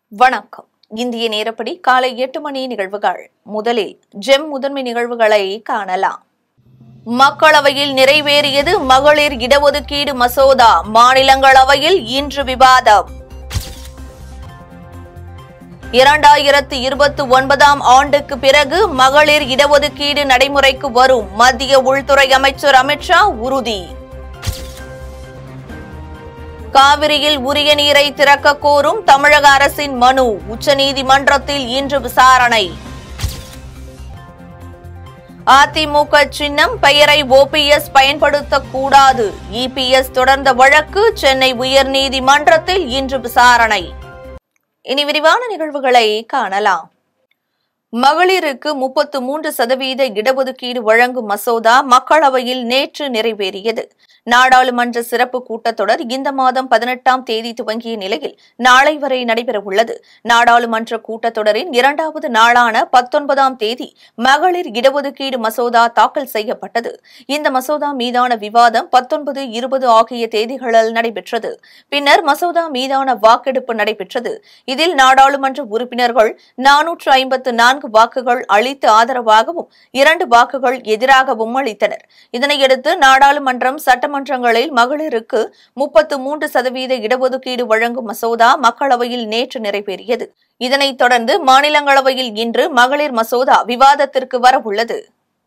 வணக்கம் இந்திய நேரப்படி காலை எட்டு மணி நிகழ்வுகள் முதலில் ஜெம் முதன்மை நிகழ்வுகளை காணலாம் மக்களவையில் நிறைவேறியது மகளிர் இடஒதுக்கீடு மசோதா மாநிலங்களவையில் இன்று விவாதம் இரண்டாயிரத்து இருபத்தி ஒன்பதாம் ஆண்டுக்கு பிறகு மகளிர் இடஒதுக்கீடு நடைமுறைக்கு வரும் மத்திய உள்துறை அமைச்சர் அமித்ஷா உறுதி காவிரியில் உரிய நீரை திறக்க கோரும் தமிழக அரசின் மனு உச்சநீதிமன்றத்தில் இன்று விசாரணை அதிமுக சின்னம் பெயரை ஓபிஎஸ் பயன்படுத்தக்கூடாது இபிஎஸ் தொடர்ந்த வழக்கு சென்னை உயர்நீதிமன்றத்தில் இன்று விசாரணை இனி விரிவான நிகழ்வுகளை காணலாம் மகளிருக்கு முப்பத்து மூன்று சதவீத இடஒதுக்கீடு வழங்கும் மசோதா மக்களவையில் நேற்று நிறைவேறியது நாடாளுமன்ற சிறப்பு கூட்டத்தொடர் இந்த மாதம் பதினெட்டாம் தேதி துவங்கிய நிலையில் நாளை வரை நடைபெறவுள்ளது நாடாளுமன்ற கூட்டத்தொடரின் இரண்டாவது நாளான பத்தொன்பதாம் தேதி மகளிர் இடஒதுக்கீடு மசோதா தாக்கல் செய்யப்பட்டது இந்த மசோதா மீதான விவாதம் பத்தொன்பது இருபது ஆகிய தேதிகளில் நடைபெற்றது பின்னர் மசோதா மீதான வாக்கெடுப்பு நடைபெற்றது இதில் நாடாளுமன்ற உறுப்பினர்கள் நானூற்று ஐம்பத்து நான்கு வாக்குகள் அளித்து ஆதரவாகவும் இரண்டு வாக்குகள் எதிராகவும் அளித்தனர் இதனையடுத்து நாடாளுமன்றம் சட்டமன்றங்களில் மகளிருக்கு முப்பத்து மூன்று சதவீத இடஒதுக்கீடு வழங்கும் மசோதா மக்களவையில் நேற்று நிறைவேறியது இதனைத் தொடர்ந்து மாநிலங்களவையில் இன்று மகளிர் மசோதா விவாதத்திற்கு வரவுள்ளது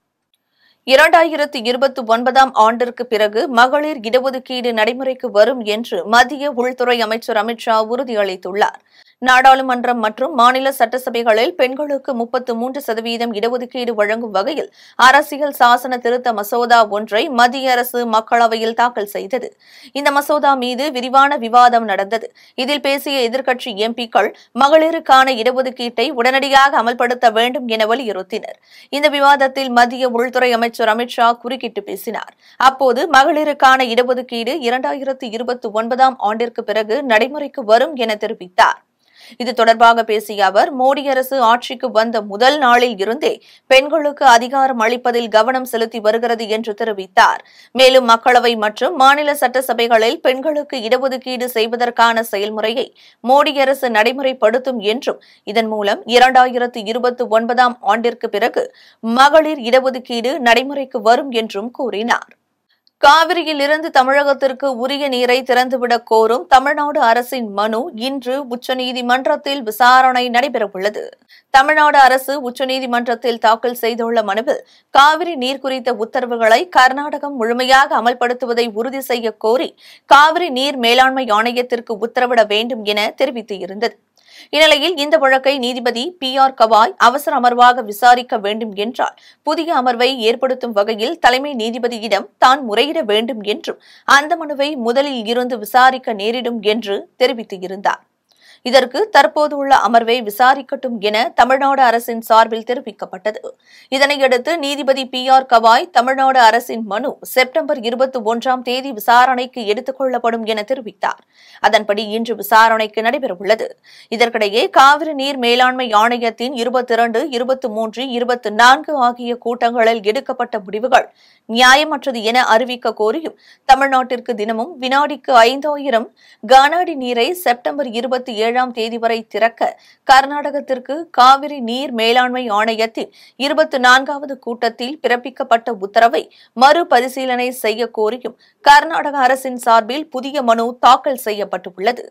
இரண்டாயிரத்து இருபத்தி ஒன்பதாம் ஆண்டிற்கு பிறகு மகளிர் இடஒதுக்கீடு நடைமுறைக்கு வரும் என்று மத்திய உள்துறை அமைச்சர் அமித்ஷா உறுதியளித்துள்ளார் நாடாளுமன்றம் மற்றும் மாநில சட்டசபைகளில் பெண்களுக்கு முப்பத்து மூன்று சதவீதம் இடஒதுக்கீடு வழங்கும் வகையில் அரசியல் சாசன திருத்த மசோதா ஒன்றை மத்திய அரசு மக்களவையில் தாக்கல் செய்தது இந்த மசோதா மீது விரிவான விவாதம் நடந்தது இதில் பேசிய எதிர்க்கட்சி எம்பிக்கள் மகளிருக்கான இடஒதுக்கீட்டை உடனடியாக அமல்படுத்த வேண்டும் என வலியுறுத்தினர் இந்த விவாதத்தில் மத்திய உள்துறை அமைச்சர் அமித்ஷா குறுக்கிட்டு பேசினார் அப்போது மகளிருக்கான இடஒதுக்கீடு இரண்டாயிரத்து இருபத்தி ஒன்பதாம் ஆண்டிற்கு பிறகு நடைமுறைக்கு வரும் என தெரிவித்தார் இது தொடர்பாக பேசிய அவர் மோடி அரசு ஆட்சிக்கு வந்த முதல் நாளில் இருந்தே பெண்களுக்கு அதிகாரம் அளிப்பதில் கவனம் செலுத்தி வருகிறது என்று தெரிவித்தார் மேலும் மக்களவை மற்றும் மாநில சட்டசபைகளில் பெண்களுக்கு இடஒதுக்கீடு செய்வதற்கான செயல்முறையை மோடி அரசு நடைமுறைப்படுத்தும் என்றும் இதன் மூலம் இரண்டாயிரத்து இருபத்தி ஒன்பதாம் ஆண்டிற்கு பிறகு மகளிர் இடஒதுக்கீடு நடைமுறைக்கு வரும் என்றும் கூறினார் காவிரியில் இருந்து தமிழகத்திற்கு உரிய நீரை திறந்துவிடக் கோரும் தமிழ்நாடு அரசின் மனு இன்று உச்சநீதிமன்றத்தில் விசாரணை நடைபெறவுள்ளது தமிழ்நாடு அரசு உச்சநீதிமன்றத்தில் தாக்கல் செய்துள்ள மனுவில் காவிரி நீர் குறித்த உத்தரவுகளை கர்நாடகம் முழுமையாக அமல்படுத்துவதை உறுதி செய்ய கோரி காவிரி நீர் மேலாண்மை ஆணையத்திற்கு உத்தரவிட வேண்டும் என தெரிவித்து இருந்தது இந்நிலையில் இந்த வழக்கை நீதிபதி பி ஆர் கவாய் அவசர அமர்வாக விசாரிக்க வேண்டும் என்றால் புதிய அமர்வை ஏற்படுத்தும் வகையில் தலைமை நீதிபதியிடம் தான் முறையிட வேண்டும் என்றும் அந்த மனுவை முதலில் இருந்து விசாரிக்க நேரிடும் என்று தெரிவித்து இருந்தார் இதற்கு தற்போதுள்ள அமர்வை விசாரிக்கட்டும் என தமிழ்நாடு அரசின் சார்பில் தெரிவிக்கப்பட்டது இதனையடுத்து நீதிபதி பி ஆர் கவாய் தமிழ்நாடு அரசின் மனு செப்டம்பர் இருபத்தி ஒன்றாம் தேதி விசாரணைக்கு எடுத்துக் கொள்ளப்படும் என தெரிவித்தார் அதன்படி இன்று விசாரணைக்கு நடைபெறவுள்ளது இதற்கிடையே காவிரி நீர் மேலாண்மை ஆணையத்தின் இருபத்தி இரண்டு இருபத்தி மூன்று இருபத்தி நான்கு ஆகிய கூட்டங்களில் எடுக்கப்பட்ட முடிவுகள் நியாயமற்றது என அறிவிக்க கோரியும் தமிழ்நாட்டிற்கு தினமும் வினாடிக்கு ஐந்தாயிரம் கனஅடி நீரை செப்டம்பர் இருபத்தி ஏழாம் தேதி வரை திறக்க கர்நாடகத்திற்கு காவிரி நீர் மேலாண்மை ஆணையத்தின் இருபத்தி நான்காவது கூட்டத்தில் பிறப்பிக்கப்பட்ட உத்தரவை மறுபரிசீலனை செய்ய கோரியும் கர்நாடக அரசின் சார்பில் புதிய மனு தாக்கல் செய்யப்பட்டுள்ளது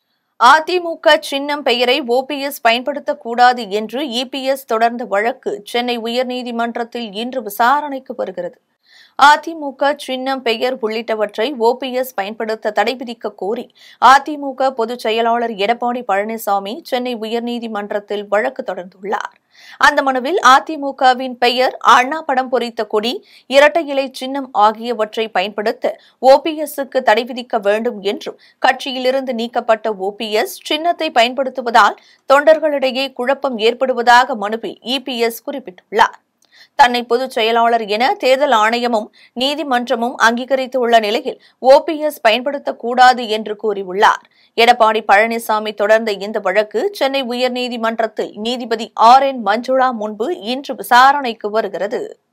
அதிமுக சின்னம் பெயரை ஓபிஎஸ் பயன்படுத்தக்கூடாது என்று இபிஎஸ் தொடர்ந்த வழக்கு சென்னை உயர்நீதிமன்றத்தில் இன்று விசாரணைக்கு வருகிறது அதிமுக சின்னம் பெயர் உள்ளிட்டவற்றை ஓபிஎஸ் பயன்படுத்த தடை விதிக்க கோரி அதிமுக பொதுச் செயலாளர் எடப்பாடி பழனிசாமி சென்னை உயர்நீதிமன்றத்தில் வழக்கு தொடர்ந்துள்ளார் அந்த மனுவில் அதிமுகவின் பெயர் அண்ணா படம் பொறித்த கொடி இரட்டை இலை சின்னம் ஆகியவற்றை பயன்படுத்த ஓபிஎஸ்க்கு தடை விதிக்க வேண்டும் என்றும் கட்சியிலிருந்து நீக்கப்பட்ட ஓபிஎஸ் சின்னத்தை பயன்படுத்துவதால் தொண்டர்களிடையே குழப்பம் ஏற்படுவதாக மனுவில் இபிஎஸ் குறிப்பிட்டுள்ளார் தன்னை பொதுச் செயலாளர் என தேர்தல் ஆணையமும் நீதிமன்றமும் அங்கீகரித்துள்ள நிலையில் ஓபிஎஸ் பயன்படுத்தக்கூடாது என்று கூறியுள்ளார் எடப்பாடி பழனிசாமி தொடர்ந்த இந்த வழக்கு சென்னை உயர்நீதிமன்றத்தில் நீதிபதி ஆர் என் மஞ்சுளா முன்பு இன்று விசாரணைக்கு வருகிறது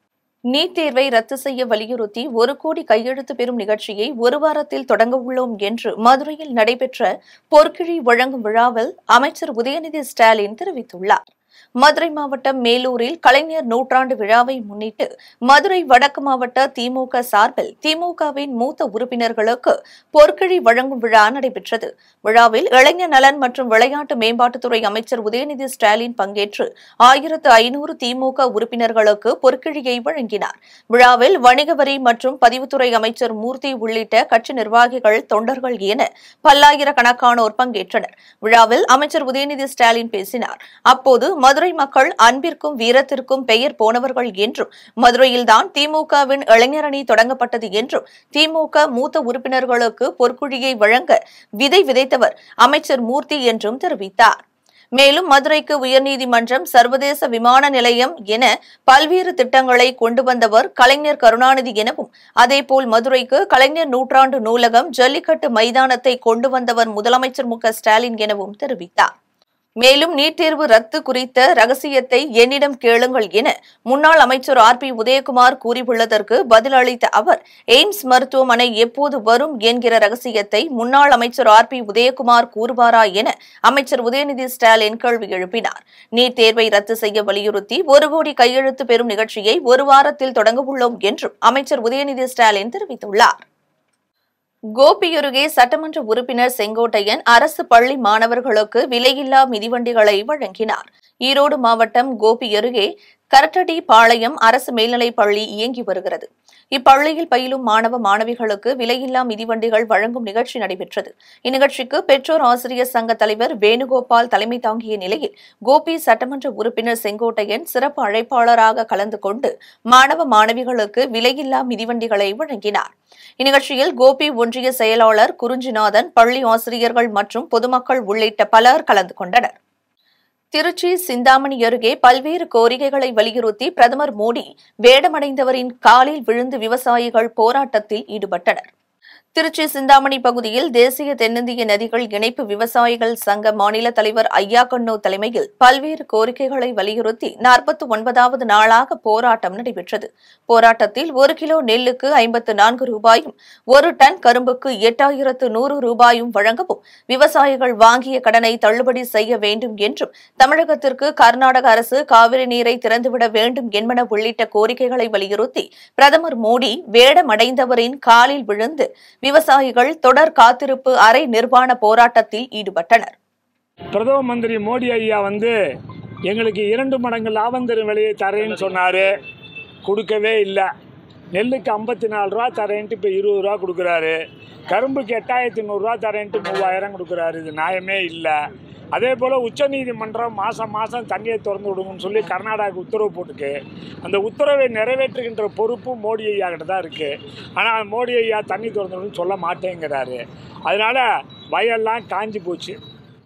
நீட் தேர்வை ரத்து செய்ய வலியுறுத்தி ஒரு கோடி கையெழுத்து பெறும் நிகழ்ச்சியை ஒரு வாரத்தில் தொடங்க உள்ளோம் என்று மதுரையில் நடைபெற்ற பொற்கிழி வழங்கும் விழாவில் அமைச்சர் உதயநிதி ஸ்டாலின் தெரிவித்துள்ளார் மதுரை மாவட்டம் மேலூரில் கலைஞர் நூற்றாண்டு விழாவை முன்னிட்டு மதுரை வடக்கு மாவட்ட திமுக சார்பில் திமுகவின் மூத்த உறுப்பினர்களுக்கு பொற்கிழி வழங்கும் விழா நடைபெற்றது விழாவில் இளைஞர் நலன் மற்றும் விளையாட்டு மேம்பாட்டுத்துறை அமைச்சர் உதயநிதி ஸ்டாலின் பங்கேற்று ஆயிரத்து ஐநூறு திமுக உறுப்பினர்களுக்கு பொற்கிழியை வழங்கினார் விழாவில் வணிக வரி மற்றும் பதிவுத்துறை அமைச்சர் மூர்த்தி உள்ளிட்ட கட்சி நிர்வாகிகள் தொண்டர்கள் என பல்லாயிரக்கணக்கானோர் பங்கேற்றனர் விழாவில் அமைச்சர் உதயநிதி ஸ்டாலின் பேசினார் அப்போது மதுரை மக்கள் அன்பிற்கும் வீரத்திற்கும் பெயர் போனவர்கள் என்றும் மதுரையில்தான் திமுகவின் இளைஞரணி தொடங்கப்பட்டது என்றும் திமுக மூத்த உறுப்பினர்களுக்கு பொற்குழியை வழங்க விதை விதைத்தவர் அமைச்சர் மூர்த்தி என்றும் தெரிவித்தார் மேலும் மதுரைக்கு உயர்நீதிமன்றம் சர்வதேச விமான நிலையம் என பல்வேறு திட்டங்களை கொண்டு வந்தவர் கலைஞர் கருணாநிதி எனவும் அதேபோல் மதுரைக்கு கலைஞர் நூற்றாண்டு நூலகம் ஜல்லிக்கட்டு மைதானத்தை கொண்டு வந்தவர் முதலமைச்சர் மு க ஸ்டாலின் எனவும் தெரிவித்தார் மேலும் நீட் தேர்வு ரத்து குறித்த ரகசியத்தை என்னிடம் கேளுங்கள் என முன்னாள் அமைச்சர் ஆர் பி உதயகுமார் கூறியுள்ளதற்கு பதிலளித்த அவர் எய்ம்ஸ் மருத்துவமனை எப்போது வரும் என்கிற ரகசியத்தை முன்னாள் அமைச்சர் ஆர் பி உதயகுமார் கூறுவாரா என அமைச்சர் உதயநிதி ஸ்டாலின் கேள்வி எழுப்பினார் நீட் தேர்வை ரத்து செய்ய வலியுறுத்தி ஒரு கோடி கையெழுத்து பெறும் நிகழ்ச்சியை ஒரு வாரத்தில் தொடங்கவுள்ளோம் என்றும் அமைச்சர் உதயநிதி ஸ்டாலின் தெரிவித்துள்ளார் கோபியருகே சட்டமன்ற உறுப்பினர் செங்கோட்டையன் அரசு பள்ளி மாணவர்களுக்கு விலையில்லா மிதிவண்டிகளை வழங்கினார் ஈரோடு மாவட்டம் கோபி அருகே கரட்டடி பாளையம் அரசு மேல்நிலைப் பள்ளி இயங்கி வருகிறது இப்பள்ளியில் பயிலும் மாணவ மாணவிகளுக்கு விலையில்லா மிதிவண்டிகள் வழங்கும் நிகழ்ச்சி நடைபெற்றது இந்நிகழ்ச்சிக்கு பெற்றோர் ஆசிரியர் சங்க தலைவர் வேணுகோபால் தலைமை தாங்கிய நிலையில் கோபி சட்டமன்ற உறுப்பினர் செங்கோட்டையன் சிறப்பு அழைப்பாளராக கலந்து கொண்டு மாணவ மாணவிகளுக்கு விலையில்லா மிதிவண்டிகளை வழங்கினார் இந்நிகழ்ச்சியில் கோபி ஒன்றிய செயலாளர் குறிஞ்சிநாதன் பள்ளி ஆசிரியர்கள் மற்றும் பொதுமக்கள் உள்ளிட்ட பலர் கலந்து கொண்டனர் திருச்சி சிந்தாமணி அருகே பல்வேறு கோரிக்கைகளை வலியுறுத்தி பிரதமர் மோடி வேடமடைந்தவரின் காலில் விழுந்து விவசாயிகள் போராட்டத்தில் ஈடுபட்டனர் திருச்சி சிந்தாமணி பகுதியில் தேசிய தென்னிந்திய நதிகள் இணைப்பு விவசாயிகள் சங்க மாநில தலைவர் ஐயா கண்ணு தலைமையில் பல்வேறு கோரிக்கைகளை வலியுறுத்தி நாற்பத்தி ஒன்பதாவது நாளாக போராட்டம் நடைபெற்றது போராட்டத்தில் ஒரு கிலோ நெல்லுக்கு ஐம்பத்து நான்கு ரூபாயும் ஒரு டன் கரும்புக்கு எட்டாயிரத்து நூறு ரூபாயும் வழங்கவும் விவசாயிகள் வாங்கிய கடனை தள்ளுபடி செய்ய வேண்டும் என்றும் தமிழகத்திற்கு கர்நாடக அரசு காவிரி நீரை திறந்துவிட வேண்டும் என்பன உள்ளிட்ட கோரிக்கைகளை வலியுறுத்தி பிரதமர் மோடி வேடமடைந்தவரின் காலில் விழுந்து விவசாயிகள் தொடர் காத்திருப்பு அரை நிர்வாண போராட்டத்தில் ஈடுபட்டனர் பிரதம மந்திரி மோடி ஐயா வந்து எங்களுக்கு இரண்டு மடங்கு லாபம் தரும் விலையை தரேன்னு சொன்னார் கொடுக்கவே இல்லை நெல்லுக்கு ஐம்பத்தி நாலு ரூபா தரேன்ட்டு இப்போ இருபது ரூபா கொடுக்குறாரு கரும்புக்கு எட்டாயிரத்தி நூறுரூவா தரேன்ட்டு மூவாயிரம் கொடுக்குறாரு இது நியாயமே இல்லை அதே போல் உச்சநீதிமன்றம் மாதம் மாதம் தண்ணியை திறந்து விடுங்கன்னு சொல்லி கர்நாடகாவுக்கு உத்தரவு போட்டுக்கு அந்த உத்தரவை நிறைவேற்றுகின்ற பொறுப்பு மோடி ஐயா கிட்ட தான் இருக்குது ஆனால் மோடி ஐயா தண்ணி திறந்து விடுன்னு சொல்ல மாட்டேங்கிறாரு அதனால் வயல்லாம் காஞ்சி போச்சு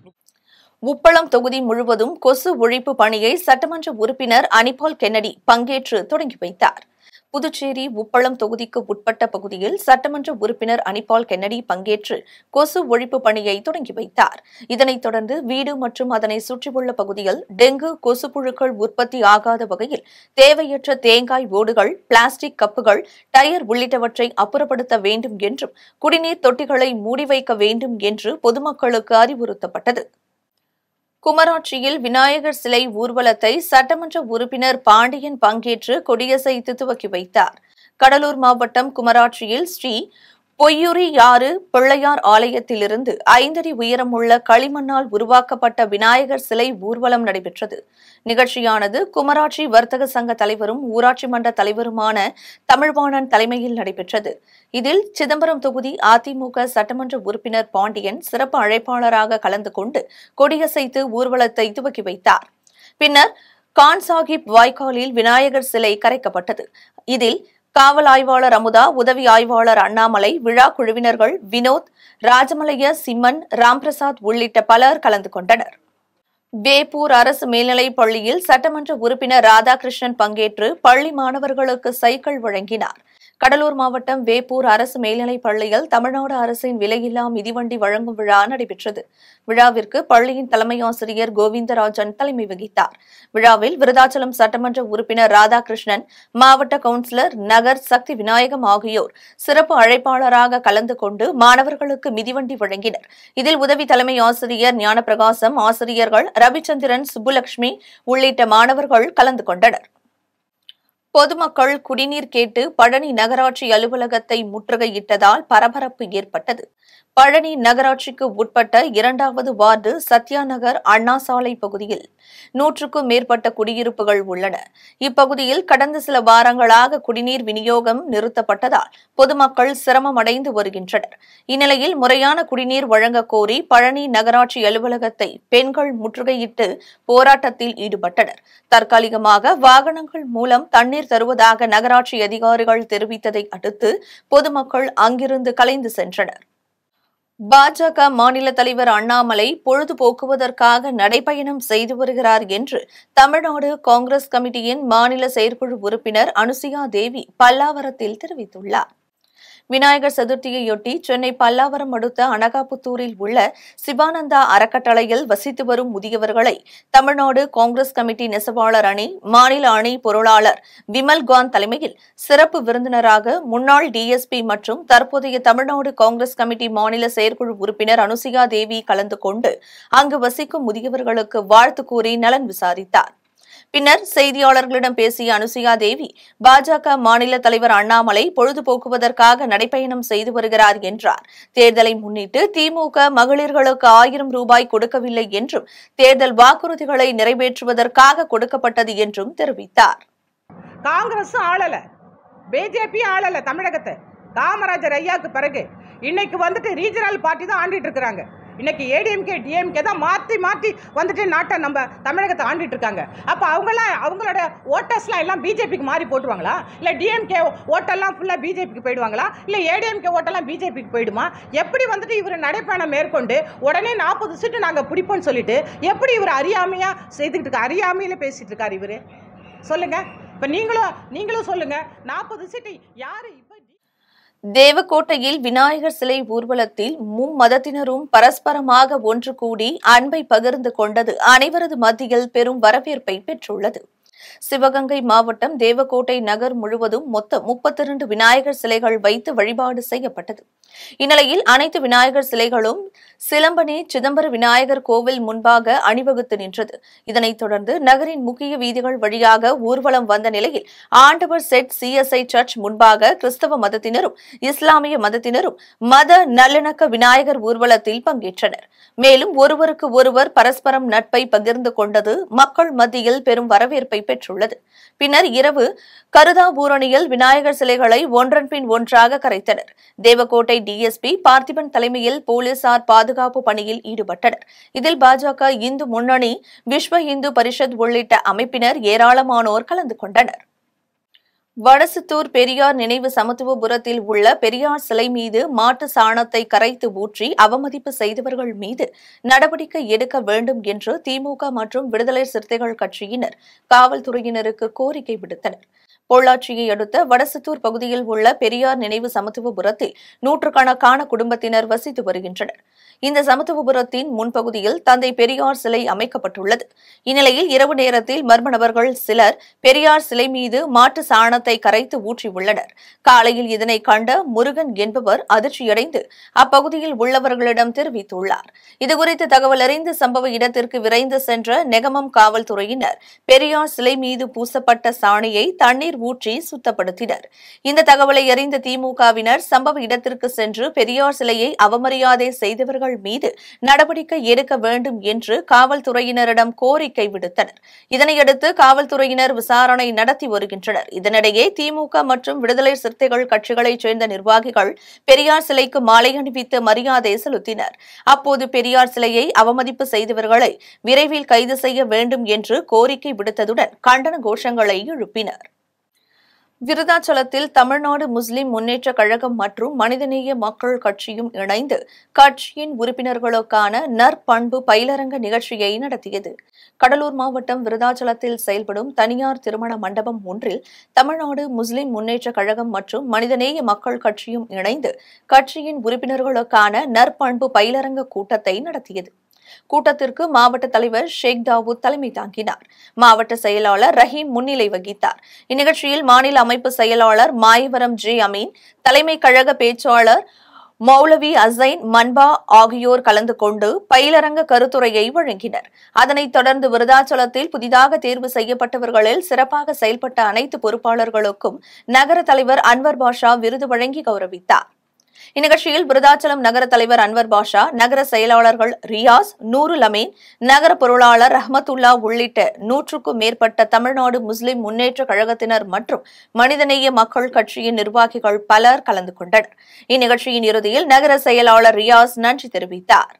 உப்பளம் தொகுதி முழுவதும் கொசு ஒழிப்பு பணியை சட்டமன்ற உறுப்பினர் அனிபால் கென்னடி பங்கேற்று தொடங்கி வைத்தார் புதுச்சேரி உப்பளம் தொகுதிக்கு உட்பட்ட பகுதியில் சட்டமன்ற உறுப்பினர் அனிபால் கென்னடி பங்கேற்று கொசு ஒழிப்பு பணியை தொடங்கி வைத்தார் இதனைத் தொடர்ந்து வீடு மற்றும் அதனை சுற்றியுள்ள பகுதியில் டெங்கு கொசு புழுக்கள் உற்பத்தி ஆகாத வகையில் தேவையற்ற தேங்காய் ஓடுகள் பிளாஸ்டிக் கப்புகள் டயர் உள்ளிட்டவற்றை அப்புறப்படுத்த வேண்டும் என்றும் குடிநீர் தொட்டிகளை மூடி வைக்க வேண்டும் என்று பொதுமக்களுக்கு அறிவுறுத்தப்பட்டது குமராட்சியில் விநாயகர் சிலை ஊர்வலத்தை சட்டமன்ற உறுப்பினர் பாண்டியன் பங்கேற்று கொடியசைத்து துவக்கி வைத்தார் கடலூர் மாவட்டம் குமராட்சியில் ஸ்ரீ பொய்யுரியாறு பிள்ளையார் ஆலயத்திலிருந்து ஐந்தடி உயரமுள்ள களிமண்ணால் உருவாக்கப்பட்ட விநாயகர் சிலை ஊர்வலம் நடைபெற்றது நிகழ்ச்சியானது குமராட்சி வர்த்தக சங்க தலைவரும் ஊராட்சி மன்ற தலைவருமான தமிழ்வாணன் தலைமையில் நடைபெற்றது இதில் சிதம்பரம் தொகுதி அதிமுக சட்டமன்ற உறுப்பினர் பாண்டியன் சிறப்பு அழைப்பாளராக கலந்து கொண்டு கொடியசைத்து ஊர்வலத்தை துவக்கி வைத்தார் பின்னர் கான் சாஹிப் வாய்க்காலில் விநாயகர் சிலை கரைக்கப்பட்டது இதில் காவல் ஆய்வாளர் அமுதா உதவி ஆய்வாளர் அண்ணாமலை விழா குழுவினர்கள் வினோத் ராஜமலைய சிம்மன் ராம்பிரசாத் உள்ளிட்ட பலர் கலந்து கொண்டனர் வேப்பூர் அரசு மேல்நிலைப் பள்ளியில் சட்டமன்ற உறுப்பினர் ராதாகிருஷ்ணன் பங்கேற்று பள்ளி மாணவர்களுக்கு சைக்கிள் வழங்கினார் கடலூர் மாவட்டம் வேப்பூர் அரசு மேல்நிலைப் பள்ளியில் தமிழ்நாடு அரசின் விலையில்லா மிதிவண்டி வழங்கும் விழா நடைபெற்றது விழாவிற்கு பள்ளியின் தலைமை ஆசிரியர் கோவிந்தராஜன் தலைமை வகித்தார் விழாவில் விருதாச்சலம் சட்டமன்ற உறுப்பினர் ராதாகிருஷ்ணன் மாவட்ட கவுன்சிலர் நகர் சக்தி விநாயகம் ஆகியோர் சிறப்பு அழைப்பாளராக கலந்து கொண்டு மாணவர்களுக்கு மிதிவண்டி வழங்கினர் இதில் உதவி தலைமை ஆசிரியர் ஞானப்பிரகாசம் ஆசிரியர்கள் ரவிச்சந்திரன் சுப்புலட்சுமி உள்ளிட்ட மாணவர்கள் கலந்து கொண்டனர் பொதுமக்கள் குடிநீர் கேட்டு பழனி நகராட்சி அலுவலகத்தை முற்றுகையிட்டதால் பரபரப்பு ஏற்பட்டது பழனி நகராட்சிக்கு உட்பட்ட இரண்டாவது வார்டு சத்யா நகர் அண்ணா சாலை பகுதியில் நூற்றுக்கும் மேற்பட்ட குடியிருப்புகள் உள்ளன இப்பகுதியில் கடந்த சில வாரங்களாக குடிநீர் விநியோகம் நிறுத்தப்பட்டதால் பொதுமக்கள் சிரமமடைந்து வருகின்றனர் இந்நிலையில் முறையான குடிநீர் வழங்கக் கோரி பழனி நகராட்சி அலுவலகத்தை பெண்கள் முற்றுகையிட்டு போராட்டத்தில் ஈடுபட்டனர் தற்காலிகமாக வாகனங்கள் மூலம் தண்ணீர் தருவதாக நகராட்சி அதிகாரிகள் தெரிவித்ததை அடுத்து பொதுமக்கள் அங்கிருந்து கலைந்து சென்றனர் பாஜக மாநில தலைவர் அண்ணாமலை பொழுதுபோக்குவதற்காக நடைபயணம் செய்து வருகிறார் என்று தமிழ்நாடு காங்கிரஸ் கமிட்டியின் மாநில செயற்குழு உறுப்பினர் அனுசுயா தேவி பல்லாவரத்தில் தெரிவித்துள்ளார் விநாயகர் சதுர்த்தியையொட்டி சென்னை பல்லாவரம் அடுத்த அனகாபுத்தூரில் உள்ள சிவானந்தா அறக்கட்டளையில் வசித்து வரும் முதியவர்களை தமிழ்நாடு காங்கிரஸ் கமிட்டி நெசவாளர் அணி மாநில அணி பொருளாளர் விமல் காந்த் தலைமையில் சிறப்பு விருந்தினராக முன்னாள் டிஎஸ்பி மற்றும் தற்போதைய தமிழ்நாடு காங்கிரஸ் கமிட்டி மாநில செயற்குழு உறுப்பினர் அனுசுயா தேவி கலந்து கொண்டு அங்கு வசிக்கும் முதியவர்களுக்கு வாழ்த்து கூறி நலன் விசாரித்தார் பின்னர் செய்தியாளர்களிடம் பேசிய அனுசுயா தேவி பாஜக மாநில தலைவர் அண்ணாமலை பொழுதுபோக்குவதற்காக நடைபயணம் செய்து வருகிறார் என்றார் தேர்தலை முன்னிட்டு திமுக மகளிர்களுக்கு ஆயிரம் ரூபாய் கொடுக்கவில்லை என்றும் தேர்தல் வாக்குறுதிகளை நிறைவேற்றுவதற்காக கொடுக்கப்பட்டது என்றும் தெரிவித்தார் காங்கிரஸும் ஆளல பிஜேபி ஆளல தமிழகத்தை காமராஜர் ஐயாவுக்கு பிறகு இன்னைக்கு வந்துட்டு ரீஜனல் பார்ட்டி தான் ஆண்டிட்டு இருக்கிறாங்க இன்னைக்கு ஏடிஎம்கே டிஎம்கே தான் மாற்றி மாற்றி வந்துட்டு நாட்டை நம்ம தமிழகத்தை ஆண்டிட்டு இருக்காங்க அப்போ அவங்களாம் அவங்களோட ஓட்டர்ஸ்லாம் எல்லாம் பிஜேபிக்கு மாறி போட்டுருவாங்களா இல்லை டிஎம்கே ஓட்டெல்லாம் ஃபுல்லாக பிஜேபிக்கு போயிடுவாங்களா இல்லை ஏடிஎம்கே ஓட்டெல்லாம் பிஜேபிக்கு போயிடுமா எப்படி வந்துட்டு இவர் நடைப்பயணம் மேற்கொண்டு உடனே நாற்பது சீட்டு நாங்கள் பிடிப்போம்னு சொல்லிட்டு எப்படி இவர் அறியாமையாக செய்துக்கிட்டு இருக்காரு அறியாமையில் பேசிட்டு இருக்காரு இவர் சொல்லுங்க இப்போ நீங்களும் நீங்களும் சொல்லுங்க நாற்பது சீட்டு யாரு இப்போ தேவக்கோட்டையில் விநாயகர் சிலை ஊர்வலத்தில் மும்மதத்தினரும் பரஸ்பரமாக ஒன்று கூடி அன்பை பகிர்ந்து கொண்டது அனைவரது மத்தியில் பெரும் வரவேற்பை பெற்றுள்ளது சிவகங்கை மாவட்டம் தேவக்கோட்டை நகர் முழுவதும் மொத்தம் முப்பத்தி இரண்டு விநாயகர் சிலைகள் வைத்து வழிபாடு செய்யப்பட்டது இந்நிலையில் அனைத்து விநாயகர் சிலைகளும் சிலம்பனி சிதம்பர விநாயகர் கோவில் முன்பாக அணிவகுத்து நின்றது இதனைத் தொடர்ந்து நகரின் முக்கிய வீதிகள் வழியாக ஊர்வலம் வந்த நிலையில் ஆண்டவர் செட் சிஎஸ்ஐ சர்ச் முன்பாக கிறிஸ்தவ மதத்தினரும் இஸ்லாமிய மதத்தினரும் மத நல்லிணக்க விநாயகர் ஊர்வலத்தில் பங்கேற்றனர் மேலும் ஒருவருக்கு ஒருவர் பரஸ்பரம் நட்பை பகிர்ந்து கொண்டது மக்கள் மத்தியில் பெரும் வரவேற்பை பெற்றுள்ளது பின்னர் இரவு கருதாபூரணியில் விநாயகர் சிலைகளை ஒன்றன் பின் ஒன்றாக கரைத்தனர் தேவக்கோட்டை டிஎஸ்பி பார்த்திபன் தலைமையில் போலீசார் பாதுகாப்பு பணியில் ஈடுபட்டனர் இதில் பாஜக இந்து முன்னணி விஸ்வ இந்து பரிஷத் உள்ளிட்ட அமைப்பினர் ஏராளமானோர் கலந்து கொண்டனர் வடசுத்தூர் பெரியார் நினைவு சமத்துவபுரத்தில் உள்ள பெரியார் சிலை மீது மாட்டு சாணத்தை கரைத்து ஊற்றி அவமதிப்பு செய்தவர்கள் மீது நடவடிக்கை எடுக்க வேண்டும் என்று திமுக மற்றும் விடுதலை சிறுத்தைகள் கட்சியினர் காவல்துறையினருக்கு கோரிக்கை விடுத்தனர் பொள்ளாச்சியை அடுத்த வடசுத்தூர் பகுதியில் உள்ள பெரியார் நினைவு சமத்துவபுரத்தில் நூற்றுக்கணக்கான குடும்பத்தினர் வசித்து வருகின்றனர் இந்த சமத்துவபுரத்தின் முன்பகுதியில் தந்தை பெரியார் சிலை அமைக்கப்பட்டுள்ளது இந்நிலையில் இரவு நேரத்தில் மர்ம நபர்கள் சிலர் பெரியார் சிலை மீது மாட்டு சாணத்தை கரைத்து ஊற்றியுள்ளனர் காலையில் இதனை கண்ட முருகன் என்பவர் அதிர்ச்சியடைந்து அப்பகுதியில் உள்ளவர்களிடம் தெரிவித்துள்ளார் இதுகுறித்து தகவல் அறிந்து சம்பவ இடத்திற்கு விரைந்து சென்ற நெகமம் காவல்துறையினர் பெரியார் சிலை மீது பூசப்பட்ட சாணியை தண்ணீர் ஊற்றி சுத்தப்படுத்தினர் இந்த தகவலை அறிந்த திமுகவினர் சம்பவ இடத்திற்கு சென்று பெரியார் சிலையை அவமரியாதை செய்தவர்கள் மீது நடவடிக்கை எடுக்க வேண்டும் என்று காவல்துறையினரிடம் கோரிக்கை விடுத்தனர் இதனையடுத்து காவல்துறையினர் விசாரணை நடத்தி வருகின்றனர் இதனிடையே திமுக மற்றும் விடுதலை சிறுத்தைகள் கட்சிகளைச் சேர்ந்த நிர்வாகிகள் பெரியார் சிலைக்கு மாலை அணிவித்து மரியாதை செலுத்தினர் அப்போது பெரியார் சிலையை அவமதிப்பு செய்தவர்களை விரைவில் கைது செய்ய வேண்டும் என்று கோரிக்கை விடுத்ததுடன் கண்டன கோஷங்களை எழுப்பினர் விருதாச்சலத்தில் தமிழ்நாடு முஸ்லிம் முன்னேற்றக் கழகம் மற்றும் மனிதநேய மக்கள் கட்சியும் இணைந்து கட்சியின் உறுப்பினர்களுக்கான நற்பண்பு பயிலரங்க நிகழ்ச்சியை நடத்தியது கடலூர் மாவட்டம் விருதாச்சலத்தில் செயல்படும் தனியார் திருமண மண்டபம் ஒன்றில் தமிழ்நாடு முஸ்லிம் முன்னேற்றக் கழகம் மற்றும் மனிதநேய மக்கள் கட்சியும் இணைந்து கட்சியின் உறுப்பினர்களுக்கான நற்பண்பு பயிலரங்க கூட்டத்தை நடத்தியது கூட்டத்திற்கு மாவட்ட தலைவர் ஷேக் தாவூத் தலைமை தாங்கினார் மாவட்ட செயலாளர் ரஹீம் முன்னிலை வகித்தார் இந்நிகழ்ச்சியில் மாநில அமைப்பு செயலாளர் மாயவரம் ஜே அமீன் தலைமை கழக பேச்சாளர் மௌலவி அசைன் மன்பா ஆகியோர் கலந்து கொண்டு பயிலரங்க கருத்துரையை வழங்கினர் அதனைத் தொடர்ந்து விருதாச்சலத்தில் புதிதாக தேர்வு செய்யப்பட்டவர்களில் சிறப்பாக செயல்பட்ட அனைத்து பொறுப்பாளர்களுக்கும் நகர தலைவர் அன்வர் பாஷா விருது வழங்கி கௌரவித்தார் இந்நிகழ்ச்சியில் விருதாச்சலம் நகர தலைவர் அன்வர் பாஷா நகர செயலாளர்கள் ரியாஸ் நூருல் அமீன் நகர பொருளாளர் ரஹமத்துல்லா உள்ளிட்ட நூற்றுக்கும் மேற்பட்ட தமிழ்நாடு முஸ்லிம் முன்னேற்ற கழகத்தினர் மற்றும் மனிதநேய மக்கள் கட்சியின் நிர்வாகிகள் பலர் கலந்து கொண்டனர் இந்நிகழ்ச்சியின் இறுதியில் நகர செயலாளர் ரியாஸ் நன்றி தெரிவித்தார்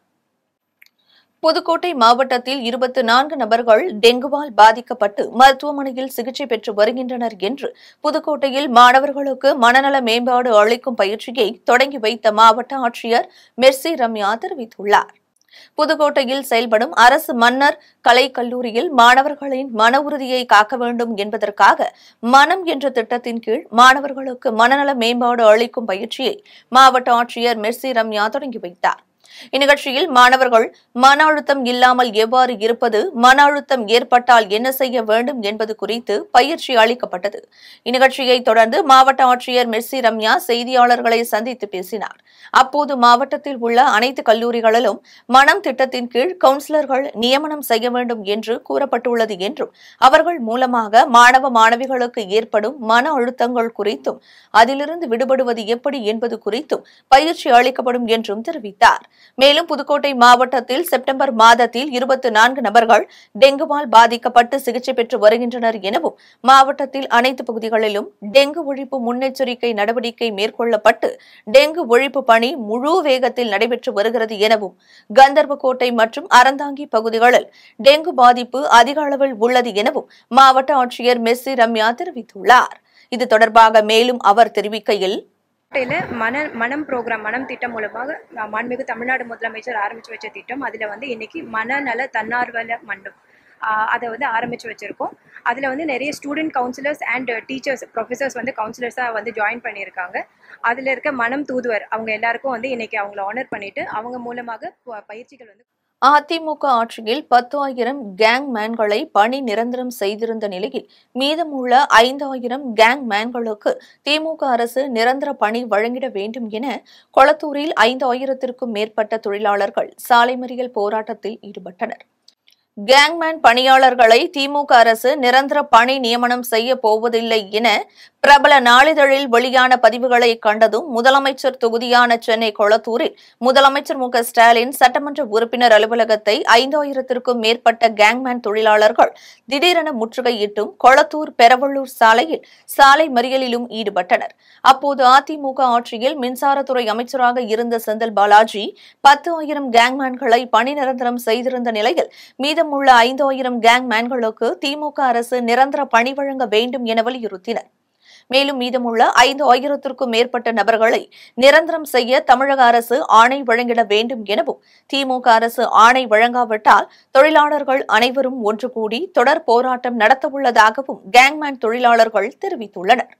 புதுக்கோட்டை மாவட்டத்தில் இருபத்தி நான்கு நபர்கள் டெங்குவால் பாதிக்கப்பட்டு மருத்துவமனையில் சிகிச்சை பெற்று வருகின்றனர் என்று புதுக்கோட்டையில் மாணவர்களுக்கு மனநல மேம்பாடு அளிக்கும் பயிற்சியை தொடங்கி வைத்த மாவட்ட ஆட்சியர் மெர்சி ரம்யா தெரிவித்துள்ளார் புதுக்கோட்டையில் செயல்படும் அரசு மன்னர் கலை கல்லூரியில் மாணவர்களின் மன உறுதியை காக்க வேண்டும் என்பதற்காக மனம் என்ற திட்டத்தின் கீழ் மாணவர்களுக்கு மனநல மேம்பாடு அளிக்கும் பயிற்சியை மாவட்ட ஆட்சியர் மெர்சி ரம்யா தொடங்கி வைத்தார் இந்நிகழ்ச்சியில் மாணவர்கள் மன அழுத்தம் இல்லாமல் எவ்வாறு இருப்பது மன அழுத்தம் ஏற்பட்டால் என்ன செய்ய வேண்டும் என்பது குறித்து பயிற்சி அளிக்கப்பட்டது இந்நிகழ்ச்சியை தொடர்ந்து மாவட்ட ஆட்சியர் மெர்சி ரம்யா செய்தியாளர்களை சந்தித்து பேசினார் அப்போது மாவட்டத்தில் உள்ள அனைத்து கல்லூரிகளிலும் மனம் திட்டத்தின் கீழ் கவுன்சிலர்கள் நியமனம் செய்ய வேண்டும் என்று கூறப்பட்டுள்ளது என்றும் அவர்கள் மூலமாக மாணவ மாணவிகளுக்கு ஏற்படும் மன அழுத்தங்கள் குறித்தும் அதிலிருந்து விடுபடுவது எப்படி என்பது குறித்தும் பயிற்சி அளிக்கப்படும் என்றும் தெரிவித்தார் மேலும் புதுக்கோட்டை மாவட்டத்தில் செப்டம்பர் மாதத்தில் இருபத்தி நான்கு நபர்கள் டெங்குவால் பாதிக்கப்பட்டு சிகிச்சை பெற்று வருகின்றனர் எனவும் மாவட்டத்தில் அனைத்து பகுதிகளிலும் டெங்கு ஒழிப்பு முன்னெச்சரிக்கை நடவடிக்கை மேற்கொள்ளப்பட்டு டெங்கு ஒழிப்பு பணி முழு வேகத்தில் நடைபெற்று வருகிறது எனவும் கந்தர்வக்கோட்டை மற்றும் அறந்தாங்கி பகுதிகளில் டெங்கு பாதிப்பு அதிக அளவில் உள்ளது எனவும் மாவட்ட ஆட்சியர் மெஸ்ஸி ரம்யா தெரிவித்துள்ளார் இது தொடர்பாக மேலும் அவர் தெரிவிக்கையில் கோட்டையில் மன மனம் ப்ரோக்ராம் மனம் திட்டம் மூலமாக அஹ், மாண்புமிகு தமிழ்நாடு முதலமைச்சர் ஆரம்பித்து வச்ச திட்டம் அதில் வந்து இன்னைக்கு மனநல தன்னார்வல மண்டம் ஆஹ், அதை வந்து ஆரம்பித்து வச்சுருக்கோம் அதில் வந்து நிறைய student counsellors and teachers professors வந்து கவுன்சிலர்ஸாக வந்து ஜாயின் பண்ணியிருக்காங்க அதில் இருக்க மனம் தூதுவர் அவங்க எல்லாருக்கும் வந்து இன்னைக்கு அவங்கள ஆனர் பண்ணிட்டு அவங்க மூலமாக ப- பயிற்சிகள் வந்து அதிமுக ஆட்சியில் பத்து ஆயிரம் கேங் மேன்களை பணி நிரந்தரம் செய்திருந்த நிலையில் மீதமுள்ள ஐந்தாயிரம் கேங் மேன்களுக்கு திமுக அரசு நிரந்தர பணி வழங்கிட வேண்டும் என கொளத்தூரில் ஐந்து ஆயிரத்திற்கும் மேற்பட்ட தொழிலாளர்கள் சாலை மறியல் போராட்டத்தில் ஈடுபட்டனர் கேங்மேன் பணியாளர்களை திமுக அரசு நிரந்தர பணி நியமனம் செய்ய போவதில்லை என பிரபல நாளிதழில் வெளியான பதிவுகளை கண்டதும் முதலமைச்சர் தொகுதியான சென்னை கொளத்தூரில் முதலமைச்சர் மு க ஸ்டாலின் சட்டமன்ற உறுப்பினர் அலுவலகத்தை ஐந்தாயிரத்திற்கும் மேற்பட்ட கேங்மேன் தொழிலாளர்கள் திடீரென முற்றுகையிட்டும் கொளத்தூர் பெரவள்ளூர் சாலையில் சாலை மறியலிலும் ஈடுபட்டனர் அப்போது அதிமுக ஆட்சியில் மின்சாரத்துறை அமைச்சராக இருந்த செந்தில் பாலாஜி பத்து ஆயிரம் கேங்மேன்களை பணி நிரந்தரம் செய்திருந்த நிலையில் மீதமுள்ள ஐந்து ஆயிரம் கேங்மேன்களுக்கு திமுக அரசு நிரந்தர பணி வழங்க வேண்டும் என வலியுறுத்தினர் மேலும் மீதமுள்ள ஐந்து ஆயிரத்திற்கும் மேற்பட்ட நபர்களை நிரந்தரம் செய்ய தமிழக அரசு ஆணை வழங்கிட வேண்டும் எனவும் திமுக அரசு ஆணை வழங்காவிட்டால் தொழிலாளர்கள் அனைவரும் ஒன்று கூடி தொடர் போராட்டம் நடத்தவுள்ளதாகவும் கேங்மேன் தொழிலாளர்கள் தெரிவித்துள்ளனர்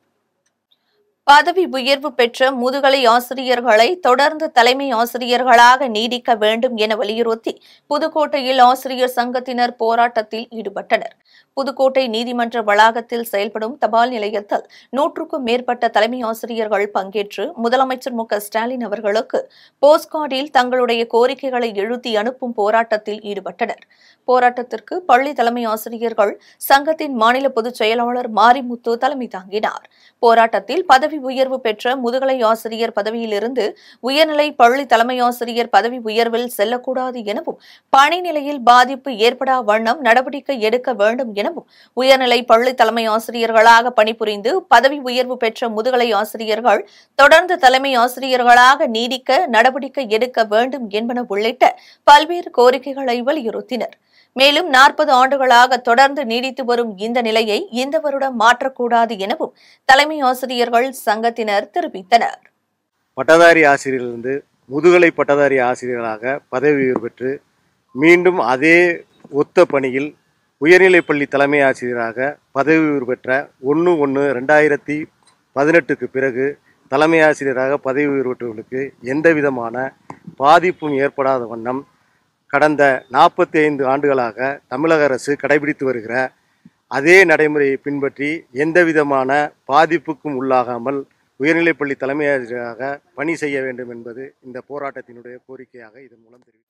பதவி உயர்வு பெற்ற முதுகலை ஆசிரியர்களை தொடர்ந்து தலைமை ஆசிரியர்களாக நீடிக்க வேண்டும் என வலியுறுத்தி புதுக்கோட்டையில் ஆசிரியர் சங்கத்தினர் போராட்டத்தில் ஈடுபட்டனர் புதுக்கோட்டை நீதிமன்ற வளாகத்தில் செயல்படும் தபால் நிலையத்தில் நூற்றுக்கும் மேற்பட்ட தலைமை ஆசிரியர்கள் பங்கேற்று முதலமைச்சர் மு க ஸ்டாலின் அவர்களுக்கு போஸ்ட்கார்டில் தங்களுடைய கோரிக்கைகளை எழுதி அனுப்பும் போராட்டத்தில் ஈடுபட்டனர் போராட்டத்திற்கு பள்ளி தலைமை ஆசிரியர்கள் சங்கத்தின் மாநில பொதுச் செயலாளர் மாரிமுத்து தலைமை தாங்கினார் போராட்டத்தில் பதவி உயர்வு பெற்ற முதுகலை ஆசிரியர் பதவியிலிருந்து உயர்நிலை பள்ளி தலைமை ஆசிரியர் பதவி உயர்வில் செல்லக்கூடாது எனவும் பணி நிலையில் பாதிப்பு ஏற்படா வண்ணம் நடவடிக்கை எடுக்க வேண்டும் எனவும் உயர்நிலை பள்ளி தலைமை ஆசிரியர்களாக பணிபுரிந்து பதவி உயர்வு பெற்ற முதுகலை ஆசிரியர்கள் தொடர்ந்து தலைமை ஆசிரியர்களாக நீடிக்க நடவடிக்கை எடுக்க வேண்டும் என்பன உள்ளிட்ட பல்வேறு கோரிக்கைகளை வலியுறுத்தினர் மேலும் நாற்பது ஆண்டுகளாக தொடர்ந்து நீடித்து வரும் இந்த நிலையை இந்த வருடம் மாற்றக்கூடாது எனவும் தலைமை ஆசிரியர்கள் சங்கத்தினர் தெரிவித்தனர் பட்டதாரி ஆசிரியரிலிருந்து முதுகலை பட்டதாரி ஆசிரியர்களாக பதவி உயர்வு பெற்று மீண்டும் அதே ஒத்த பணியில் உயர்நிலைப்பள்ளி தலைமை ஆசிரியராக பதவி உயர்வு பெற்ற ஒன்று ஒன்று ரெண்டாயிரத்தி பதினெட்டுக்கு பிறகு தலைமை ஆசிரியராக பதவி உயர்வு பெற்றவர்களுக்கு எந்த விதமான பாதிப்பும் ஏற்படாத வண்ணம் கடந்த நாற்பத்தி ஐந்து ஆண்டுகளாக தமிழக அரசு கடைபிடித்து வருகிற அதே நடைமுறையை பின்பற்றி எந்த விதமான பாதிப்புக்கும் உள்ளாகாமல் உயர்நிலைப்பள்ளி தலைமை ஆசிரியராக பணி செய்ய வேண்டும் என்பது இந்த போராட்டத்தினுடைய கோரிக்கையாக இதன் மூலம் தெரிவித்தார்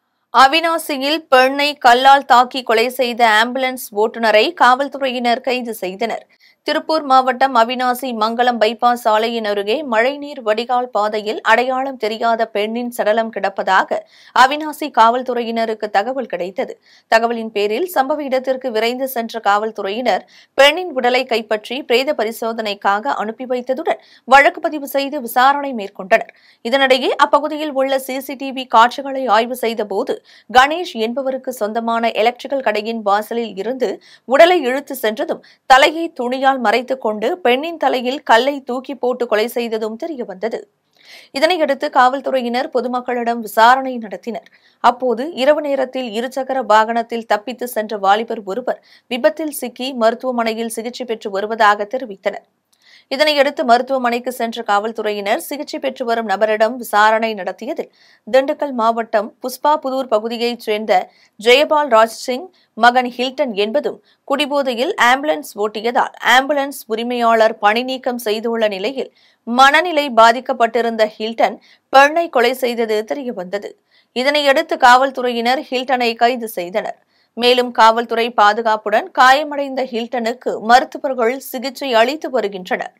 அவினாசியில் பெண்ணை கல்லால் தாக்கி கொலை செய்த ஆம்புலன்ஸ் ஓட்டுநரை காவல்துறையினர் கைது செய்தனர் திருப்பூர் மாவட்டம் அவினாசி மங்கலம் பைபாஸ் சாலையின் அருகே மழைநீர் வடிகால் பாதையில் அடையாளம் தெரியாத பெண்ணின் சடலம் கிடப்பதாக அவினாசி காவல்துறையினருக்கு தகவல் கிடைத்தது தகவலின் பேரில் சம்பவ இடத்திற்கு விரைந்து சென்ற காவல்துறையினர் பெண்ணின் உடலை கைப்பற்றி பிரேத பரிசோதனைக்காக அனுப்பி வைத்ததுடன் வழக்கு பதிவு செய்து விசாரணை மேற்கொண்டனர் இதனிடையே அப்பகுதியில் உள்ள சிசிடிவி காட்சிகளை ஆய்வு செய்தபோது கணேஷ் என்பவருக்கு சொந்தமான எலக்ட்ரிக்கல் கடையின் வாசலில் இருந்து உடலை இழுத்து சென்றதும் தலையை துணியால் மறைத்துக் கொண்டு பெண்ணின் தலையில் கல்லை தூக்கி போட்டு கொலை செய்ததும் தெரியவந்தது இதனையடுத்து காவல்துறையினர் பொதுமக்களிடம் விசாரணை நடத்தினர் அப்போது இரவு நேரத்தில் இருசக்கர வாகனத்தில் தப்பித்து சென்ற வாலிபர் ஒருவர் விபத்தில் சிக்கி மருத்துவமனையில் சிகிச்சை பெற்று வருவதாக தெரிவித்தனர் இதனையடுத்து மருத்துவமனைக்கு சென்ற காவல்துறையினர் சிகிச்சை பெற்று வரும் நபரிடம் விசாரணை நடத்தியதில் திண்டுக்கல் மாவட்டம் புஷ்பாபுதூர் பகுதியைச் சேர்ந்த ஜெயபால் ராஜ் சிங் மகன் ஹில்டன் என்பதும் குடிபோதையில் ஆம்புலன்ஸ் ஓட்டியதால் ஆம்புலன்ஸ் உரிமையாளர் பணி நீக்கம் செய்துள்ள நிலையில் மனநிலை பாதிக்கப்பட்டிருந்த ஹில்டன் பெண்ணை கொலை செய்தது தெரியவந்தது இதனையடுத்து காவல்துறையினர் ஹில்டனை கைது செய்தனர் மேலும் காவல்துறை பாதுகாப்புடன் காயமடைந்த ஹில்டனுக்கு மருத்துவர்கள் சிகிச்சை அளித்து வருகின்றனர்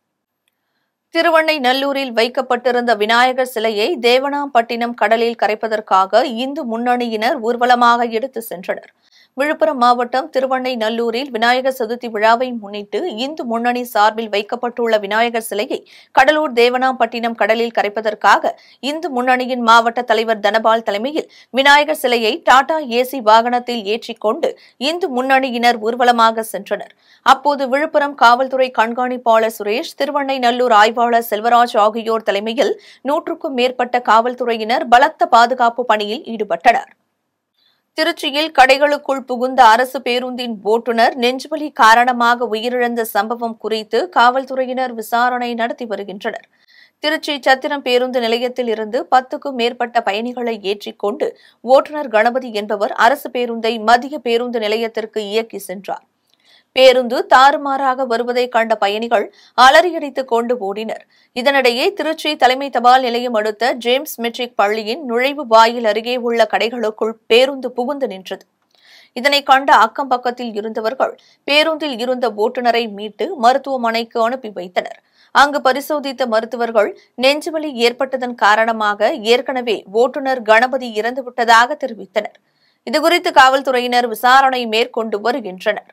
திருவண்ணை நல்லூரில் வைக்கப்பட்டிருந்த விநாயகர் சிலையை தேவனாம்பட்டினம் கடலில் கரைப்பதற்காக இந்து முன்னணியினர் ஊர்வலமாக எடுத்து சென்றனர் விழுப்புரம் மாவட்டம் திருவண்ணை நல்லூரில் விநாயகர் சதுர்த்தி விழாவை முன்னிட்டு இந்து முன்னணி சார்பில் வைக்கப்பட்டுள்ள விநாயகர் சிலையை கடலூர் தேவனாம்பட்டினம் கடலில் கரைப்பதற்காக இந்து முன்னணியின் மாவட்ட தலைவர் தனபால் தலைமையில் விநாயகர் சிலையை டாடா ஏசி வாகனத்தில் ஏற்றிக்கொண்டு இந்து முன்னணியினர் ஊர்வலமாக சென்றனர் அப்போது விழுப்புரம் காவல்துறை கண்காணிப்பாளர் சுரேஷ் திருவண்ணை நல்லூர் ஆய்வாளர் செல்வராஜ் ஆகியோர் தலைமையில் நூற்றுக்கும் மேற்பட்ட காவல்துறையினர் பலத்த பாதுகாப்பு பணியில் ஈடுபட்டனர் திருச்சியில் கடைகளுக்குள் புகுந்த அரசு பேருந்தின் ஓட்டுநர் நெஞ்சுவலி காரணமாக உயிரிழந்த சம்பவம் குறித்து காவல்துறையினர் விசாரணை நடத்தி வருகின்றனர் திருச்சி சத்திரம் பேருந்து நிலையத்தில் இருந்து பத்துக்கும் மேற்பட்ட பயணிகளை ஏற்றிக்கொண்டு ஓட்டுநர் கணபதி என்பவர் அரசு பேருந்தை மத்திய பேருந்து நிலையத்திற்கு இயக்கி சென்றார் பேருந்து தாறுமாறாக வருவதை கண்ட பயணிகள் அலறியடித்துக் கொண்டு ஓடினர் இதனிடையே திருச்சி தலைமை தபால் நிலையம் அடுத்த ஜேம்ஸ் மெட்ரிக் பள்ளியின் நுழைவு வாயில் அருகே உள்ள கடைகளுக்குள் பேருந்து புகுந்து நின்றது இதனை கண்ட அக்கம் பக்கத்தில் இருந்தவர்கள் பேருந்தில் இருந்த ஓட்டுநரை மீட்டு மருத்துவமனைக்கு அனுப்பி வைத்தனர் அங்கு பரிசோதித்த மருத்துவர்கள் நெஞ்சுவலி ஏற்பட்டதன் காரணமாக ஏற்கனவே ஓட்டுநர் கணபதி இறந்துவிட்டதாக தெரிவித்தனர் இதுகுறித்து காவல்துறையினர் விசாரணை மேற்கொண்டு வருகின்றனர்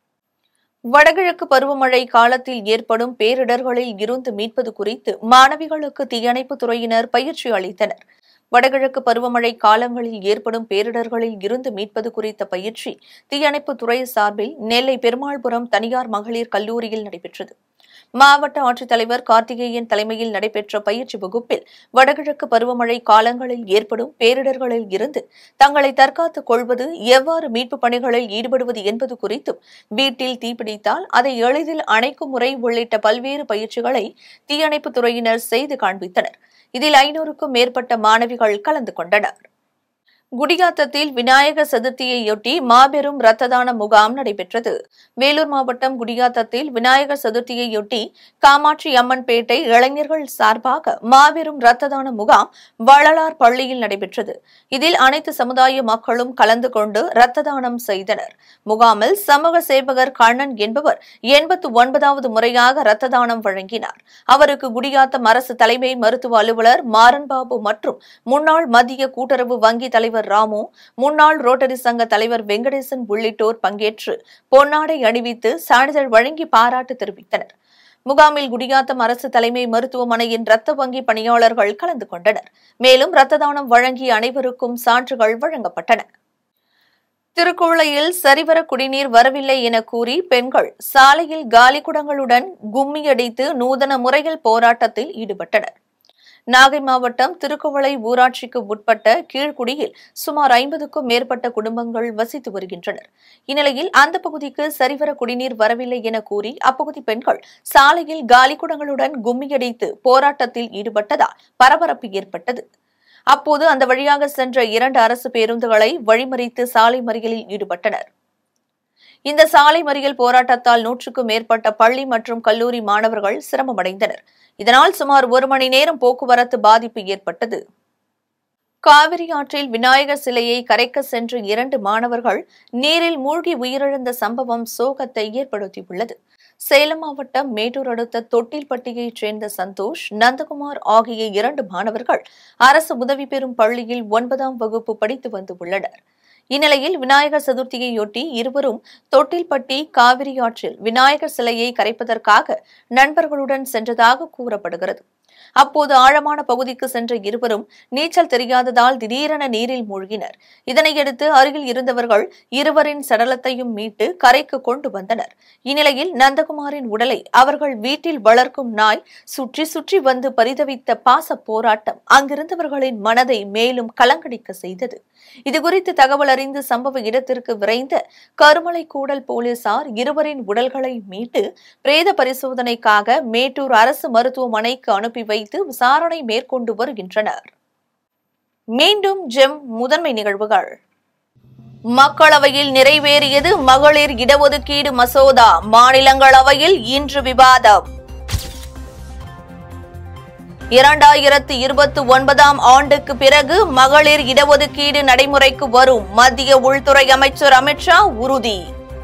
வடகிழக்கு பருவமழை காலத்தில் ஏற்படும் பேரிடர்களில் இருந்து மீட்பது குறித்து மாணவிகளுக்கு தீயணைப்பு துறையினர் பயிற்சி அளித்தனர் வடகிழக்கு பருவமழை காலங்களில் ஏற்படும் பேரிடர்களில் இருந்து மீட்பது குறித்த பயிற்சி தீயணைப்பு துறை சார்பில் நெல்லை பெருமாள்புரம் தனியார் மகளிர் கல்லூரியில் நடைபெற்றது மாவட்ட ஆட்சித்தலைவர் கார்த்திகேயன் தலைமையில் நடைபெற்ற பயிற்சி வகுப்பில் வடகிழக்கு பருவமழை காலங்களில் ஏற்படும் பேரிடர்களில் இருந்து தங்களை தற்காத்துக் கொள்வது எவ்வாறு மீட்புப் பணிகளில் ஈடுபடுவது என்பது குறித்தும் வீட்டில் தீப்பிடித்தால் அதை எளிதில் அணைக்கும் முறை உள்ளிட்ட பல்வேறு பயிற்சிகளை தீயணைப்புத் துறையினர் செய்து காண்பித்தனர் இதில் ஐநூறுக்கும் மேற்பட்ட மாணவிகள் கலந்து கொண்டனர் குடியாத்தத்தில் விநாயகர் சதுர்த்தியையொட்டி மாபெரும் ரத்த தான முகாம் நடைபெற்றது வேலூர் மாவட்டம் குடியாத்தத்தில் விநாயகர் சதுர்த்தியையொட்டி காமாட்சி அம்மன் பேட்டை இளைஞர்கள் சார்பாக மாபெரும் ரத்த தான முகாம் வள்ளலார் பள்ளியில் நடைபெற்றது இதில் அனைத்து சமுதாய மக்களும் கலந்து கொண்டு ரத்த தானம் செய்தனர் முகாமில் சமூக சேவகர் கண்ணன் என்பவர் எண்பத்து ஒன்பதாவது முறையாக ரத்த தானம் வழங்கினார் அவருக்கு குடியாத்தம் அரசு தலைமை மருத்துவ அலுவலர் மாறன்பாபு மற்றும் முன்னாள் மத்திய கூட்டுறவு வங்கி தலைவர் ராமு முன்னாள் ரோட்டரி சங்க தலைவர் வெங்கடேசன் உள்ளிட்டோர் பங்கேற்று பொன்னாடை அணிவித்து சான்றிதழ் வழங்கி பாராட்டு தெரிவித்தனர் முகாமில் குடியாத்தம் அரசு தலைமை மருத்துவமனையின் ரத்த வங்கி பணியாளர்கள் கலந்து கொண்டனர் மேலும் ரத்த தானம் வழங்கிய அனைவருக்கும் சான்றுகள் வழங்கப்பட்டன திருக்குவளையில் சரிவர குடிநீர் வரவில்லை என கூறி பெண்கள் சாலையில் காலி குடங்களுடன் கும்மியடித்து நூதன முறையில் போராட்டத்தில் ஈடுபட்டனர் நாகை மாவட்டம் திருக்குவளை ஊராட்சிக்கு உட்பட்ட கீழ்குடியில் சுமார் ஐம்பதுக்கும் மேற்பட்ட குடும்பங்கள் வசித்து வருகின்றனர் இந்நிலையில் அந்த பகுதிக்கு சரிவர குடிநீர் வரவில்லை என கூறி அப்பகுதி பெண்கள் சாலையில் காலி குடங்களுடன் கும்மியடித்து போராட்டத்தில் ஈடுபட்டதால் பரபரப்பு ஏற்பட்டது அப்போது அந்த வழியாக சென்ற இரண்டு அரசு பேருந்துகளை வழிமறித்து சாலை மறியலில் ஈடுபட்டனர் இந்த சாலை மறியல் போராட்டத்தால் நூற்றுக்கும் மேற்பட்ட பள்ளி மற்றும் கல்லூரி மாணவர்கள் சிரமமடைந்தனர் இதனால் சுமார் ஒரு மணி நேரம் போக்குவரத்து பாதிப்பு ஏற்பட்டது காவிரி ஆற்றில் விநாயகர் சிலையை கரைக்க சென்ற இரண்டு மாணவர்கள் நீரில் மூழ்கி உயிரிழந்த சம்பவம் சோகத்தை ஏற்படுத்தியுள்ளது சேலம் மாவட்டம் மேட்டூர் அடுத்த தொட்டில்பட்டியைச் சேர்ந்த சந்தோஷ் நந்தகுமார் ஆகிய இரண்டு மாணவர்கள் அரசு உதவி பெறும் பள்ளியில் ஒன்பதாம் வகுப்பு படித்து வந்து உள்ளனர் இந்நிலையில் விநாயகர் சதுர்த்தியையொட்டி இருவரும் தொட்டில்பட்டி காவிரி ஆற்றில் விநாயகர் சிலையை கரைப்பதற்காக நண்பர்களுடன் சென்றதாக கூறப்படுகிறது அப்போது ஆழமான பகுதிக்கு சென்ற இருவரும் நீச்சல் தெரியாததால் திடீரென நீரில் மூழ்கினர் இதனையடுத்து அருகில் இருந்தவர்கள் இருவரின் சடலத்தையும் மீட்டு கரைக்கு கொண்டு வந்தனர் இந்நிலையில் நந்தகுமாரின் உடலை அவர்கள் வீட்டில் வளர்க்கும் நாய் சுற்றி சுற்றி வந்து பரிதவித்த பாச போராட்டம் அங்கிருந்தவர்களின் மனதை மேலும் கலங்கடிக்க செய்தது இதுகுறித்து தகவல் அறிந்து சம்பவ இடத்திற்கு விரைந்த கருமலை கூடல் போலீசார் இருவரின் உடல்களை மீட்டு பிரேத பரிசோதனைக்காக மேட்டூர் அரசு மருத்துவமனைக்கு அனுப்பி வைத்து விசாரணை மேற்கொண்டு வருகின்றனர் மீண்டும் ஜெம் முதன்மை நிகழ்வுகள் மக்களவையில் நிறைவேறியது மகளிர் இடஒதுக்கீடு மசோதா மாநிலங்களவையில் இன்று விவாதம் இரண்டாயிரத்து இருபத்தி ஒன்பதாம் ஆண்டுக்கு பிறகு மகளிர் இடஒதுக்கீடு நடைமுறைக்கு வரும் மத்திய உள்துறை அமைச்சர் அமித்ஷா உறுதி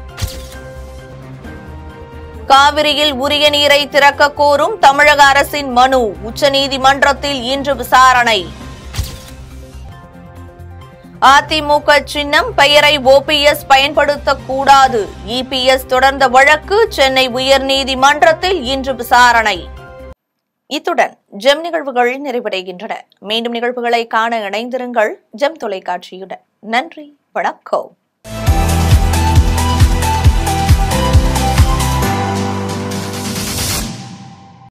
காவிரியில் உரிய நீரை திறக்க கோரும் தமிழக அரசின் மனு உச்சநீதிமன்றத்தில் இன்று விசாரணை அதிமுக சின்னம் பெயரை ஓபிஎஸ் பயன்படுத்தக்கூடாது இபிஎஸ் தொடர்ந்த வழக்கு சென்னை உயர்நீதிமன்றத்தில் இன்று விசாரணை இத்துடன் ஜெம் நிகழ்வுகள் நிறைவடைகின்றன மீண்டும் நிகழ்வுகளை காண இணைந்திருங்கள் ஜெம் தொலைக்காட்சியுடன் நன்றி வணக்கம்